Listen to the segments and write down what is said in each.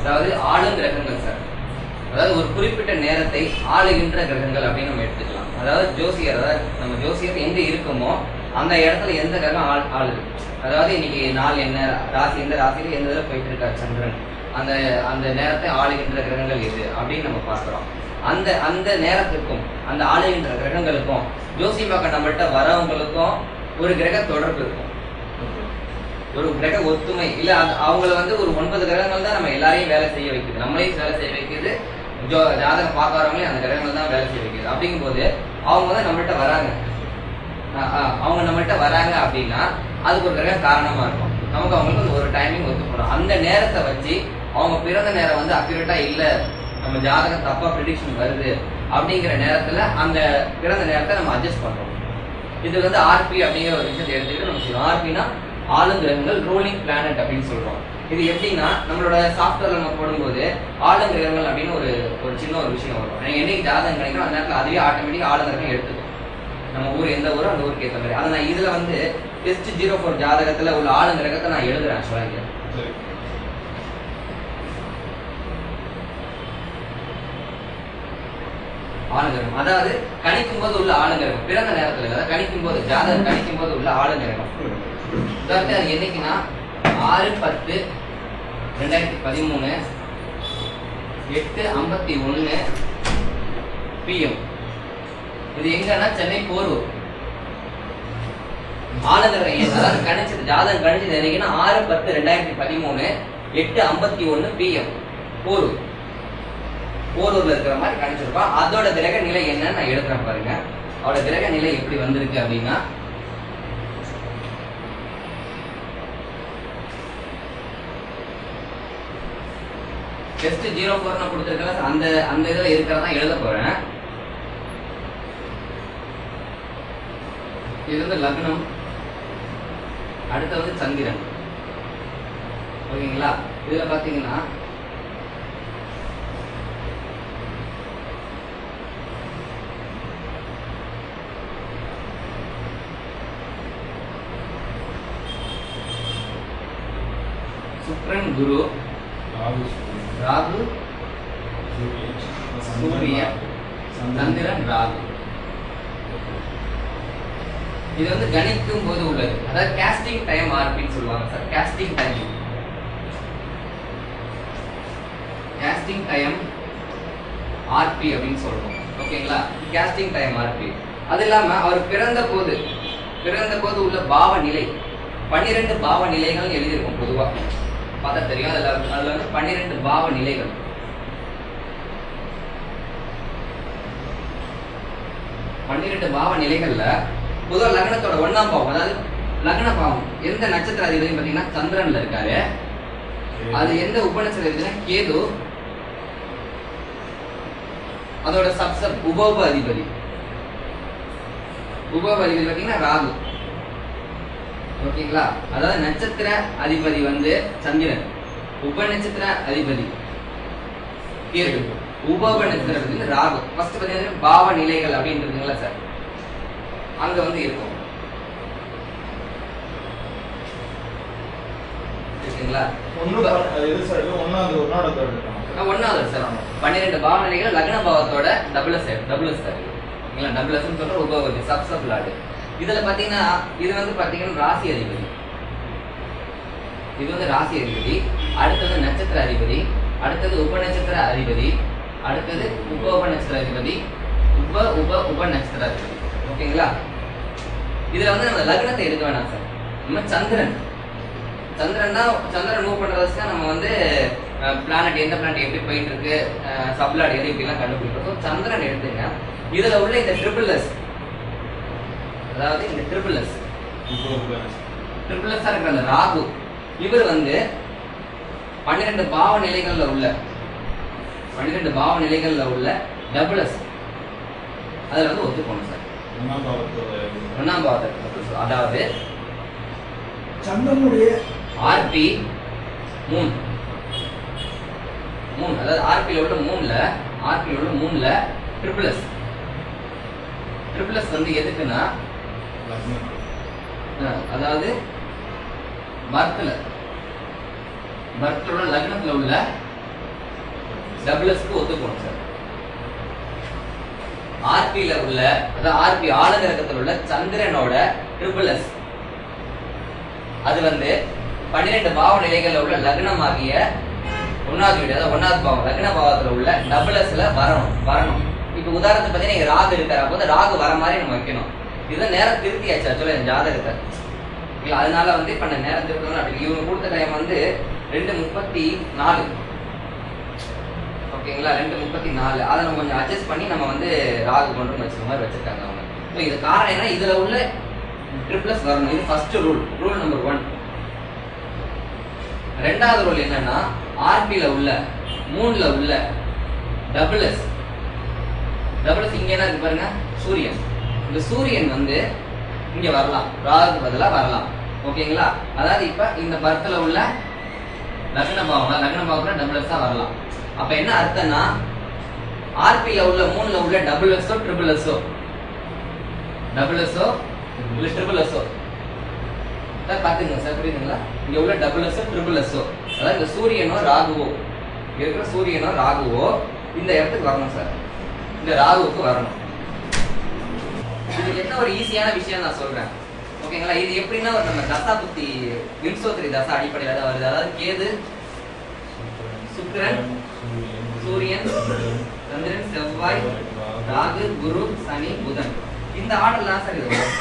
அதாவது ஆளும் கிரகங்கள் சார் அதாவது ஒரு குறிப்பிட்ட நேரத்தை ஆளுகின்ற கிரகங்கள் அப்படின்னு நம்ம எடுத்துக்கலாம் அதாவது ஜோசியர் அதாவது நம்ம ஜோசியர் எங்க இருக்குமோ அந்த இடத்துல எந்த கிரகம் ஆள் ஆளுது அதாவது இன்னைக்கு நாள் என்ன ராசி எந்த ராசியில எந்த இதில் போயிட்டு இருக்காரு சந்திரன் அந்த அந்த நேரத்தை ஆளுகின்ற கிரகங்கள் எது அப்படின்னு நம்ம பார்க்கிறோம் அந்த அந்த நேரத்துக்கும் அந்த ஆளுகின்ற கிரகங்களுக்கும் ஜோசியம் பார்க்க நம்மள்ட்ட வரவங்களுக்கும் ஒரு கிரக தொடர்பு இருக்கும் ஒரு கிரக ஒத்துமை இல்ல அது- அவங்கள வந்து ஒரு ஒன்பது கிரகங்கள் தான் நம்ம எல்லாரையும் வேலை செய்ய வைக்குது நம்மளையும் வேலை செய்ய வைக்குது ஜோ ஜாதகம் பார்க்கறவங்களையும் அந்த கிரகங்கள் தான் வேலை செய்ய வைக்குது அப்படிங்கும்போது அவங்க வந்து நம்மள்ட்ட வராங்க அஹ் அஹ் அவங்க நம்மள்ட்ட வராங்க அப்படின்னா அதுக்கு ஒரு கிரகம் காரணமா இருக்கும் நமக்கு அவங்களுக்கு வந்து ஒரு டைமிங் ஒத்து போடும் அந்த நேரத்தை வச்சு அவங்க பிறந்த நேரம் வந்து அக்யூரேட்டா இல்ல நம்ம ஜாதகம் தப்பா ப்ரிடிக்ஷன் வருது அப்படிங்கிற நேரத்துல அந்த பிறந்த நேரத்தை நம்ம அட்ஜஸ்ட் பண்றோம் இது வந்து ஆர்பி அப்படிங்கிற ஒரு விஷயத்தை எடுத்துக்கிட்டு நம்ம செய்வோம் ஆர்பினா ஆளுங்கிரகங்கள் ரோலிங் பிளானட் அப்படின்னு சொல்றோம் இது எப்படின்னா நம்மளோட சாஃப்ட்வேர்ல நம்ம போடும்போது ஆளுங்கிரகங்கள் அப்படின்னு ஒரு ஒரு சின்ன ஒரு விஷயம் வரும் எனக்கு என்னைக்கு ஜாதகம் கிடைக்கும் அந்த நேரத்தில் அதுவே ஆட்டோமேட்டிக் ஆளுங்கிரகம் எடுத்துக்கும் நம்ம ஊர் எந்த ஊரோ அந்த ஊருக்கு ஏற்ற மாதிரி அதை நான் இதுல வந்து டெஸ்ட் ஜீரோ ஃபோர் ஜாதகத்துல உள்ள ஆளுங்கிரகத்தை நான் எழுதுறேன் ஆக்சுவலா இங்க சரி ஆளுங்கிரகம் அதாவது கணிக்கும் போது உள்ள ஆளுங்கிரகம் பிறந்த நேரத்துல அதாவது கணிக்கும் போது ஜாதகம் கணிக்கும் போது உள்ள ஆளுங்கிரகம் உதாரணத்துக்கு அது என்னைக்குன்னா ஆறு பத்து ரெண்டாயிரத்தி பதிமூணு எட்டு ஐம்பத்தி ஒன்று பிஎம் இது எங்கன்னா சென்னை போரூர் ஆளுநர் அதாவது கணிச்சது ஜாதகம் கணிச்சது என்னைக்குன்னா ஆறு பத்து ரெண்டாயிரத்தி பதிமூணு எட்டு ஐம்பத்தி ஒன்று பிஎம் போரூர் போரூர்ல இருக்கிற மாதிரி கணிச்சிருப்பான் அதோட கிரக நிலை என்னன்னு நான் எழுதுறேன் பாருங்க அவரோட கிரக நிலை எப்படி வந்திருக்கு அப்படின்னா டெஸ்ட் ஜீரோ ஃபோர் நான் கொடுத்துருக்கேன் அந்த அந்த இதில் இருக்கிறதா எழுத போறேன் இது வந்து லக்னம் அடுத்து வந்து சந்திரன் ஓகேங்களா இதுல பாத்தீங்கன்னா சுக்ரன் குரு ராகு ராகு சூரியன் சந்திரன் ராகு இது வந்து கணிக்கும் போது உள்ளது அதாவது கேஸ்டிங் டைம் ஆர்பின்னு சொல்லுவாங்க sir casting time casting time RP அப்படின்னு சொல்றோம் ஓகேங்களா கேஸ்டிங் டைம் ஆர்பி அது இல்லாம அவர் பிறந்த போது பிறந்த போது உள்ள பாவ நிலை பன்னிரெண்டு பாவ நிலைகள் எழுதியிருக்கும் பொதுவா பார்த்தா தெரியும் அதுல அதுல வந்து பன்னிரெண்டு பாவ நிலைகள் பன்னிரெண்டு பாவ நிலைகள்ல பொதுவா லக்னத்தோட ஒண்ணாம் பாவம் அதாவது லக்ன பாவம் எந்த நட்சத்திர அதிபதி பாத்தீங்கன்னா சந்திரன்ல இருக்காரு அது எந்த உபநட்சத்திர அதிபதினா கேது அதோட சப்சப் உபோப அதிபதி உபோப அதிபதி பாத்தீங்கன்னா ராகு ஓகேங்களா அதாவது நட்சத்திர அதிபதி வந்து சந்திரன் உப நட்சத்திர அதிபதி கேது உபோப நட்சத்திர அதிபதி வந்து ராகு ஃபர்ஸ்ட் பாத்தீங்கன்னா பாவ நிலைகள் அப்படின்றதுங்களா சார் அங்க வந்து இருக்கும் இருக்குங்களா ஒண்ணு ப- அது எது சார் இது ஒண்ணாவது ஒன்னோட தேர்ட் ஆ, ஒண்ணாவது சார் பன்னிரெண்டு பாவனைகள் லக்ன பாவத்தோட double S double S sir இல்லைங்களா டபுள் எஸ் சொல்ற உபவதி சப் சப் லாடு இதுல பாத்தீங்கன்னா இது வந்து பாத்தீங்கன்னா ராசி அதிபதி இது வந்து ராசி அதிபதி அடுத்தது நட்சத்திர அதிபதி அடுத்தது உப நட்சத்திர அதிபதி அடுத்தது உப உப நட்சத்திர அதிபதி உப உப உப நட்சத்திர அதிபதி ஓகேங்களா இதுல வந்து நம்ம லக்னத்தை எடுக்க வேணாம் சார் நம்ம சந்திரன் சந்திரன் தான் சந்திரன் மூவ் பண்ற வச்சு தான் நம்ம வந்து பிளானட் எந்த பிளானட் எப்படி போயிட்டு இருக்கு சப்ளாட் எது இப்படிலாம் கண்டுபிடிக்கிறோம் So, சந்திரன் எடுத்துங்க இதுல உள்ள இந்த ட்ரிபிள் எஸ் அதாவது இந்த ட்ரிபிள் எஸ் ட்ரிபிள் எஸ் இருக்கிற அந்த ராகு இவர் வந்து பன்னிரெண்டு பாவ நிலைகள்ல உள்ள பன்னிரெண்டு பாவ நிலைகள்ல உள்ள டபுள் எஸ் அதுல வந்து ஒத்துக்கணும் சார் ஒன்னாம் பாவத்தோட ஒன்னாம் பாவத்தை அதாவது சந்திரனுடைய ஆர்பி மூணு மூணு அதாவது ஆர்பியில் உள்ள மூணுல ஆர்பியில் உள்ள மூணுல ட்ரிபிள் எஸ் ட்ரிபிள் எஸ் வந்து எதுக்குன்னா லக்னம் அஹ், அதாவது பர்த்தில் பர்த்தில் உள்ள லக்னத்தில் உள்ள டபுள் எஸ்க்கு ஒத்து போகணும் சார் ஆர்பியில உள்ள அதாவது ஆர்பி ஆளுநரகத்தில் உள்ள சந்திரனோட ட்ரிபிள் எஸ் அது வந்து பன்னிரெண்டு பாவ நிலைகள்ல உள்ள லக்னமாகிய ஒன்னாவது வீடு அதாவது ஒன்னாவது பாவம் லக்ன பாவத்துல உள்ள டபுள் எஸ்ல வரணும் வரணும் இப்ப உதாரணத்துக்கு பார்த்தீங்கன்னா இங்க ராகு இருக்காரு அப்போ வந்து ராகு வர மாதிரி நம்ம வைக்கணும் இதுதான் நேரம் திருத்தியாச்சு ஆக்சுவலா என் ஜாதகத்தை இல்ல அதனால வந்து இப்ப நான் நேரம் திருத்தணும் அப்படி இவங்க கொடுத்த டைம் வந்து ரெண்டு முப்பத்தி நாலு ஓகேங்களா ரெண்டு முப்பத்தி நாலு அதை நம்ம கொஞ்சம் அட்ஜஸ்ட் பண்ணி நம்ம வந்து ராகு கொண்டு வந்து வச்சுக்க மாதிரி வச்சிருக்காங்க அவங்க ஸோ இது காரணம் என்ன இதுல உள்ள ட்ரிப்ளஸ் வரணும் இது first rule rule number one ரெண்டாவது ரூல் என்னன்னா ஆர்பில உள்ள மூணுல உள்ள டபுள் எஸ் டபுள் எஸ் இங்க என்ன இருக்கு பாருங்க சூரியன் இந்த சூரியன் வந்து இங்க வரலாம் ராகு பதிலா வரலாம் ஓகேங்களா அதாவது இப்ப இந்த பர்த்துல உள்ள லக்ன பாவம் லக்ன பாவத்துல டபுள் எஸ் வரலாம் அப்ப என்ன அர்த்தம்னா ஆர்பில உள்ள மூணுல உள்ள டபுள் எஸ்ஓ ட்ரிபிள் எஸ்ஓ டபுள் எஸ்ஓ இல்ல ட்ரிபிள் எஸ்ஓ சார் பாத்துங்க சார் புரியுதுங்களா இங்க உள்ள டபுள் எஸ்ஓ ட்ரிபிள் எஸ்ஓ அதாவது இந்த சூரியனோ ராகுவோ இங்க இருக்கிற சூரியனோ ராகுவோ இந்த இடத்துக்கு வரணும் சார் இந்த ராகுவுக்கு வரணும் இது என்ன ஒரு ஈஸியான விஷயம் நான் சொல்றேன் ஓகேங்களா இது எப்படின்னா ஒரு நம்ம தசா புத்தி விம்சோத்ரி தசா அடிப்படையில் தான் வருது அதாவது கேது சுக்கிரன், சூரியன், சந்திரன் செவ்வாய் ராகு குரு சனி புதன் இந்த ஆர்டர்ல தான் சார் இது வரும்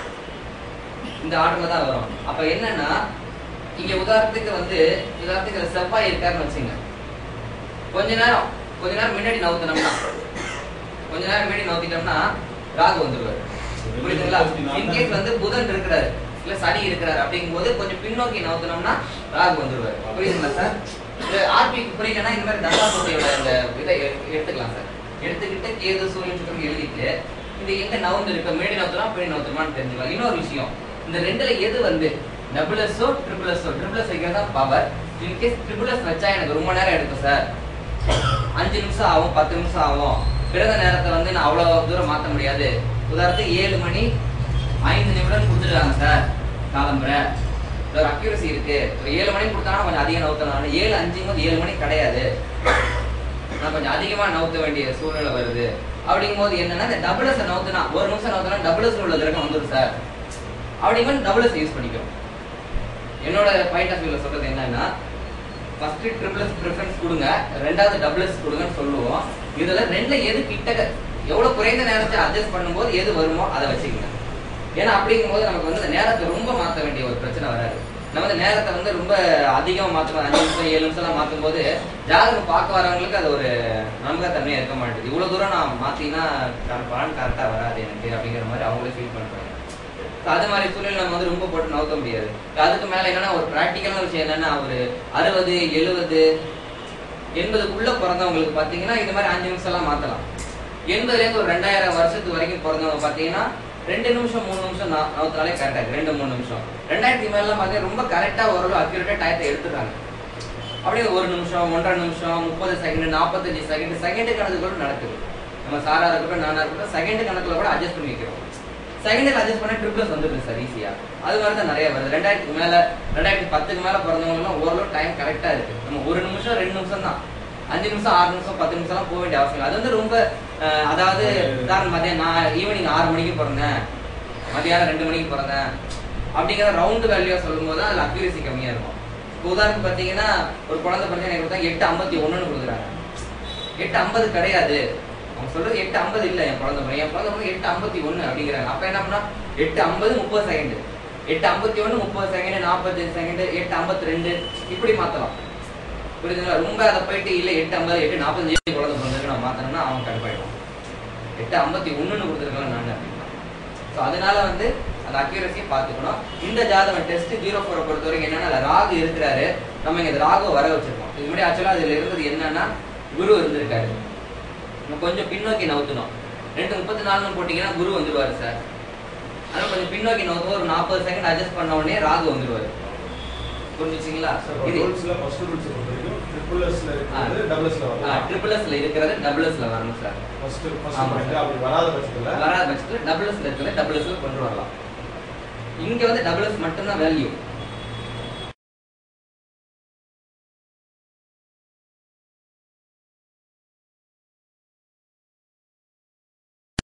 இந்த ஆர்டர்ல தான் வரும் அப்ப என்னன்னா இங்க உதாரணத்துக்கு வந்து உதாரணத்துக்கு இதுல செவ்வாய் இருக்காருன்னு வச்சுங்க கொஞ்ச நேரம் கொஞ்ச நேரம் முன்னாடி நவுத்தினோம்னா கொஞ்ச நேரம் முன்னாடி நவுத்திட்டோம்னா ராகு வந்துருவாரு புரியுதுங்களா இன்கேஸ் வந்து புதன் இருக்கிறாரு இல்ல சனி இருக்கிறாரு அப்படிங்கும்போது கொஞ்சம் பின்னோக்கி நவுத்தினோம்னா ராகு வந்துருவாரு புரியுதுங்களா சார் ஆர்பிக்கு புரியலன்னா இந்த மாதிரி தசாபதியோட இந்த இதை எ- எடுத்துக்கலாம் சார் எடுத்துக்கிட்டு கேது சூரியன் சுத்தம் எழுதிட்டு இது எங்க நவுந்து இருக்கு மேடி நவுத்துறோம் பின்னாடி நவுத்துறோமான்னு தெரிஞ்சுக்கலாம் இன்னொரு விஷயம் இந்த ரெண்டுல எது வந்து டபுள் எஸ்ஓ ட்ரிபிள் எஸ்ஓ ட்ரிபிள் எஸ் வைக்கிறது தான் பவர் இன்கேஸ் ட்ரிபிள் எஸ் வச்சா எனக்கு ரொம்ப நேரம் எடுக்கும் சார் அஞ்சு நிமிஷம் ஆகும் பத்து நிமிஷம் ஆகும் பிறந்த நேரத்தை வந்து நான் அவ்வளவு தூரம் மாத்த முடியாது உதாரணத்துக்கு ஏழு மணி ஐந்து நிமிடம் கொடுத்துருக்காங்க சார் காலம்புரை ஒரு அக்யூரசி இருக்கு ஒரு ஏழு மணிக்கு கொடுத்தாங்கன்னா கொஞ்சம் அதிகம் நவுத்தலாம் ஆனா ஏழு அஞ்சுங்கும் ஏழு மணி கிடையாது நான் கொஞ்சம் அதிகமா நவுத்த வேண்டிய சூழ்நிலை வருது அப்படிங்கும்போது என்னன்னா இந்த டபுள் எஸ் நவுத்துனா ஒரு நிமிஷம் நவுத்துனா டபுள் எஸ் உள்ள கிரகம் வந்துடும் சார் அப்படிங்கும்போது டபுள் எஸ் யூஸ் பண்ணிக்கிறோம் என்னோட பாயிண்ட் ஆஃப் வியூல சொல்றது என்னன்னா ஃபர்ஸ்ட் ட்ரிபிள் எஸ் ப்ரிஃபரன்ஸ் கொடுங்க ரெண்டாவது டபுள் எஸ் கொடுங்கன்னு சொல்லுவோம் இதுல ரெண்டுல எது கிட்டக்க எவ்வளவு குறைந்த நேரத்தை அட்ஜஸ்ட் பண்ணும்போது எது வருமோ அதை வச்சுக்கோங்க ஏன்னா அப்படிங்கும்போது நமக்கு வந்து அந்த நேரத்தை ரொம்ப மாத்த வேண்டிய ஒரு பிரச்சனை வராது நம்ம வந்து நேரத்தை வந்து ரொம்ப அதிகமா மாத்தணும் அஞ்சு நிமிஷம் ஏழு நிமிஷம் எல்லாம் மாத்தும் போது ஜாதகம் பார்க்க வரவங்களுக்கு அது ஒரு நம்பகத்தன்மையா இருக்க மாட்டேங்குது இவ்வளவு தூரம் நான் மாத்தினா கர- பலன் கரெக்டா வராது எனக்கு அப்படிங்கிற மாதிரி அவங்களே ஃபீல் பண்றாங்க So, அது மாதிரி சூழ்நிலை நம்ம வந்து ரொம்ப போட்டு நவுத்த முடியாது அதுக்கு மேல என்னன்னா ஒரு பிராக்டிக்கலான விஷயம் என்னன்னா ஒரு அறுபது எழுபது எண்பதுக்குள்ள பிறந்தவங்களுக்கு பாத்தீங்கன்னா இந்த மாதிரி அஞ்சு நிமிஷம் எல்லாம் மாத்தலாம் எண்பதுல இருந்து ஒரு ரெண்டாயிரம் வருஷத்துக்கு வரைக்கும் பிறந்தவங்க பாத்தீங்கன்னா ரெண்டு நிமிஷம் மூணு நிமிஷம் நா- நவுத்தினாலே கரெக்டா இருக்கு ரெண்டு மூணு நிமிஷம் ரெண்டாயிரத்தி மேல எல்லாம் பாத்தீங்கன்னா ரொம்ப கரெக்டா ஓரளவு அக்யூரேட்டா டயத்தை எடுத்துறாங்க அப்படியே ஒரு நிமிஷம் ஒன்றரை நிமிஷம் முப்பது செகண்ட் நாற்பத்தஞ்சு செகண்ட் செகண்ட் கணக்கு கூட நடக்குது நம்ம சாரா இருக்கட்டும் நானா இருக்கட்டும் செகண்ட் கணக்குல கூட அட்ஜஸ்ட் பண்ணி வைக்கிறோம் செகண்டில் அட்ஜஸ்ட் பண்ண ட்ரிப்ளஸ் வந்துருக்கு சார் ஈஸியா அது மாதிரி தான் நிறைய வருது ரெண்டாயிரத்துக்கு மேல ரெண்டாயிரத்தி பத்துக்கு மேல பிறந்தவங்கலாம் ஓரளவு டைம் கரெக்டா இருக்கு நம்ம ஒரு நிமிஷம் ரெண்டு நிமிஷம் தான் அஞ்சு நிமிஷம் ஆறு நிமிஷம் பத்து நிமிஷம் எல்லாம் போக வேண்டிய அவசியம் இல்லை. அது வந்து ரொம்ப அஹ், அதாவது உதாரணம் மதியம் நான் ஈவினிங் ஆறு மணிக்கு பிறந்தேன் மதியானம் ரெண்டு மணிக்கு பிறந்தேன் அப்படிங்கிற ரவுண்டு வேல்யூ சொல்லும் போது அதுல அக்யூரசி கம்மியா இருக்கும் இப்போ உதாரணத்துக்கு பாத்தீங்கன்னா ஒரு குழந்தை பிறந்த எனக்கு கொடுத்தா எட்டு ஐம்பத்தி ஒண்ணுன்னு கொடுக்குறாங்க எட்டு ஐம்பது கிடையாது அவங்க சொல்றது எட்டு ஐம்பது இல்ல என் குழந்தை பிறகு என் குழந்தை பிறகு எட்டு ஐம்பத்தி ஒண்ணு அப்படிங்கிறாங்க அப்ப என்ன பண்ணா எட்டு ஐம்பது முப்பது செகண்ட் எட்டு ஐம்பத்தி ஒண்ணு முப்பது செகண்ட் நாற்பத்தஞ்சு செகண்ட் எட்டு ஐம்பத்தி ரெண்டு இப்படி மாத்தலாம் புரியுதுங்களா ரொம்ப அதை போயிட்டு இல்ல எட்டு ஐம்பது எட்டு நாற்பத்தஞ்சு குழந்தை பிறந்ததுக்கு நான் மாத்தணும்னா அவன் கடுப்பாயிடும் எட்டு ஐம்பத்தி ஒண்ணுன்னு கொடுத்துருக்கலாம் நான் அப்படின்னா ஸோ அதனால வந்து அந்த அக்யூரஸியை பார்த்துக்கணும் இந்த ஜாதகம் டெஸ்ட் ஜீரோ ஃபோரை பொறுத்த வரைக்கும் என்னன்னா அதுல ராகு இருக்கிறாரு நம்ம இங்க இந்த ராகுவை வர வச்சிருக்கோம் இது முன்னாடி ஆக்சுவலா அதுல இருந்தது என்னன்னா குரு இருந்திருக்காரு நம்ம கொஞ்சம் பின்னோக்கி நவுத்தணும் ரெண்டு முப்பத்தி நாலுன்னு போட்டீங்கன்னா குரு வந்துருவாரு சார் அதனால கொஞ்சம் பின்னோக்கி நவுத்தும் ஒரு நாற்பது செகண்ட் அட்ஜஸ்ட் பண்ண உடனே ராகு வந்துருவாரு புரிஞ்சுச்சிங்களா இது ரூல்ஸ்ல ஃபர்ஸ்ட் ரூல்ஸ் பொறுத்தவரைக்கும் ட்ரிபிள் எஸ்ல இருக்கிறது டபுள் எஸ்ல வரலாம் ட்ரிபிள் எஸ்ல இருக்கிறது டபுள் எஸ்ல வரணும் சார் ஃபர்ஸ்ட் ஆமா ஃபர்ஸ்ட் சார். அப்படி வராத பட்சத்துல வராத பட்சத்துல டபுள் எஸ்ல இருக்கிறது டபுள் எஸ்ல கொண்டு வரலாம் இங்க வந்து டபுள் எஸ் மட்டும்தான் வேல்யூ